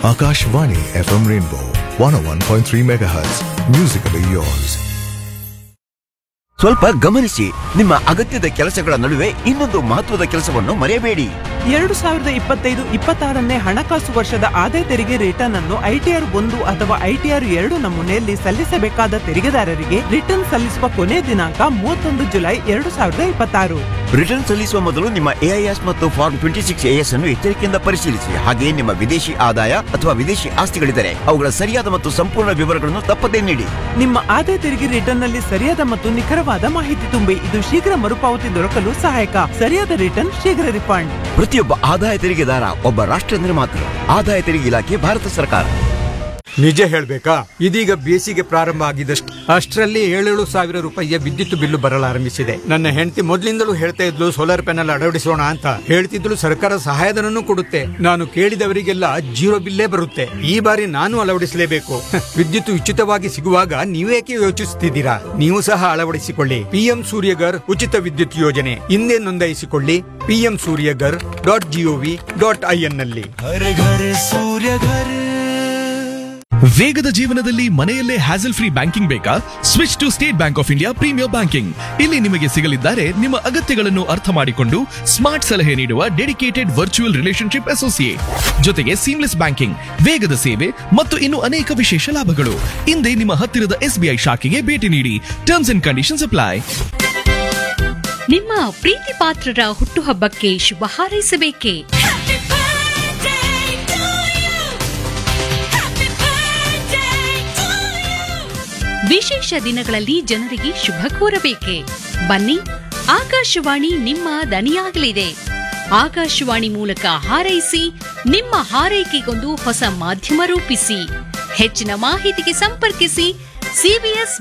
Akashvani FM Rainbow 101.3 MHz. Musically yours. ಸ್ವಲ್ಪ ಗಮನಿಸಿ ನಿಮ್ಮ ಅಗತ್ಯದ ಕೆಲಸಗಳ ನಡುವೆ ಇನ್ನೊಂದು ಮಹತ್ವದ ಕೆಲಸವನ್ನು ಮರೆಯಬೇಡಿ ಎರಡು ಸಾವಿರದ ಇಪ್ಪತ್ತೈದು ಇಪ್ಪತ್ತಾರನೇ ಹಣಕಾಸು ವರ್ಷದ ಆದಾಯ ತೆರಿಗೆ ರಿಟರ್ನ್ ಅನ್ನು ಐಟಿಆರ್ ಒಂದು ಅಥವಾ ಐಟಿಆರ್ ಎರಡು ನಮೂನೆಯಲ್ಲಿ ಸಲ್ಲಿಸಬೇಕಾದ ತೆರಿಗೆದಾರರಿಗೆ ರಿಟರ್ನ್ ಸಲ್ಲಿಸುವ ಕೊನೆಯ ದಿನಾಂಕ ಮೂವತ್ತೊಂದು ಜುಲೈ ಎರಡು ಸಾವಿರದ ಇಪ್ಪತ್ತಾರು ರಿಟರ್ನ್ ಸಲ್ಲಿಸುವ ಮೊದಲು ನಿಮ್ಮ ಎಐಎಸ್ ಮತ್ತು ಫಾರ್ಮ್ ಟ್ವೆಂಟಿ ಸಿಕ್ಸ್ ಎಎಸ್ ಅನ್ನು ಎಚ್ಚರಿಕೆಯಿಂದ ಪರಿಶೀಲಿಸಿ ಹಾಗೆಯೇ ನಿಮ್ಮ ವಿದೇಶಿ ಆದಾಯ ಅಥವಾ ವಿದೇಶಿ ಆಸ್ತಿಗಳಿದ್ದರೆ ಅವುಗಳ ಸರಿಯಾದ ಮತ್ತು ಸಂಪೂರ್ಣ ವಿವರಗಳನ್ನು ತಪ್ಪದೇ ನೀಡಿ ನಿಮ್ಮ ಆದಾಯ ತೆರಿಗೆ ರಿಟರ್ನ್ ನಲ್ಲಿ ಸರಿಯಾದ ಮತ್ತು ನಿಖರವಾದ ಮಾಹಿತಿ ತುಂಬಿ ಇದು ಶೀಘ್ರ ಮರುಪಾವತಿ ದೊರಕಲು ಸಹಾಯಕ ಸರಿಯಾದ ರಿಟರ್ನ್ ಶೀಘ್ರ ರಿಫಂಡ್ ಪ್ರತಿಯೊಬ್ಬ ಆದಾಯ ತೆರಿಗೆದಾರ ಒಬ್ಬ ರಾಷ್ಟ್ರ ನಿರ್ಮಾತೃ ಆದಾಯ ತೆರಿಗೆ ಇಲಾಖೆ ಭಾರತ ಸರ್ಕಾರ ನಿಜ ಹೇಳ್ಬೇಕಾ ಇದೀಗ ಬೇಸಿಗೆ ಪ್ರಾರಂಭ ಆಗಿದಷ್ಟು ಅಷ್ಟರಲ್ಲಿ ಏಳೇಳು ಸಾವಿರ ರೂಪಾಯಿಯ ವಿದ್ಯುತ್ ಬಿಲ್ಲು ಬರಲಾರಂಭಿಸಿದೆ ನನ್ನ ಹೆಂಡತಿ ಮೊದ್ಲಿಂದಲೂ ಹೇಳ್ತಾ ಇದ್ಲು ಸೋಲಾರ್ ಪ್ಯಾನಲ್ ಅಳವಡಿಸೋಣ ಅಂತ ಹೇಳ್ತಿದ್ಲು ಸರ್ಕಾರ ಸಹಾಯಧನನ್ನು ಕೊಡುತ್ತೆ ನಾನು ಕೇಳಿದವರಿಗೆಲ್ಲ ಜೀರೋ ಬಿಲ್ಲೇ ಬರುತ್ತೆ ಈ ಬಾರಿ ನಾನು ಅಳವಡಿಸಲೇಬೇಕು ಹ, ವಿದ್ಯುತ್ ಉಚಿತವಾಗಿ ಸಿಗುವಾಗ ನೀವೇಕೆ ಯೋಚಿಸುತ್ತಿದ್ದೀರಾ ನೀವು ಸಹ ಅಳವಡಿಸಿಕೊಳ್ಳಿ ಪಿಎಂ ಸೂರ್ಯಗರ್ ಉಚಿತ ವಿದ್ಯುತ್ ಯೋಜನೆ ಹಿಂದೆ ನೋಂದಾಯಿಸಿಕೊಳ್ಳಿ PM Suryaghar dot gov dot in ನಲ್ಲಿ ವೇಗದ ಜೀವನದಲ್ಲಿ ಮನೆಯಲ್ಲೇ ಹ್ಯಾಸಲ್ ಫ್ರೀ ಬ್ಯಾಂಕಿಂಗ್ ಬೇಕಾ switch to State Bank of India premier banking ಇಲ್ಲಿ ನಿಮಗೆ ಸಿಗಲಿದ್ದಾರೆ ನಿಮ್ಮ ಅಗತ್ಯಗಳನ್ನು ಅರ್ಥ ಮಾಡಿಕೊಂಡು ಸ್ಮಾರ್ಟ್ ಸಲಹೆ ನೀಡುವ ಡೆಡಿಕೇಟೆಡ್ ವರ್ಚುವಲ್ ರಿಲೇಶನ್ಶಿಪ್ ಅಸೋಸಿಯೇಟ್ ಜೊತೆಗೆ ಸೀಮ್ಲೆಸ್ ಬ್ಯಾಂಕಿಂಗ್ ವೇಗದ ಸೇವೆ ಮತ್ತು ಇನ್ನು ಅನೇಕ ವಿಶೇಷ ಲಾಭಗಳು ಹಿಂದೆ ನಿಮ್ಮ ಹತ್ತಿರದ ಎಸ್ಬಿಐ ಶಾಖೆಗೆ ಭೇಟಿ ನೀಡಿ ಟರ್ಮ್ಸ್ ಅಂಡ್ ಕಂಡೀಷನ್ಸ್ ಅಪ್ಲೈ ನಿಮ್ಮ ಪ್ರೀತಿ ಪಾತ್ರರ ಹುಟ್ಟುಹಬ್ಬಕ್ಕೆ ಶುಭ ಹಾರೈಸಬೇಕೇ ವಿಶೇಷ ದಿನಗಳಲ್ಲಿ ಜನರಿಗೆ ಶುಭ ಕೋರಬೇಕೆ ಬನ್ನಿ ಆಕಾಶವಾಣಿ ನಿಮ್ಮ ದನಿಯಾಗಲಿದೆ ಆಕಾಶವಾಣಿ ಮೂಲಕ ಹಾರೈಸಿ ನಿಮ್ಮ ಹಾರೈಕೆಗೊಂದು ಹೊಸ ಮಾಧ್ಯಮ ರೂಪಿಸಿ ಹೆಚ್ಚಿನ ಮಾಹಿತಿಗೆ ಸಂಪರ್ಕಿಸಿ ಸಿಬಿಎಸ್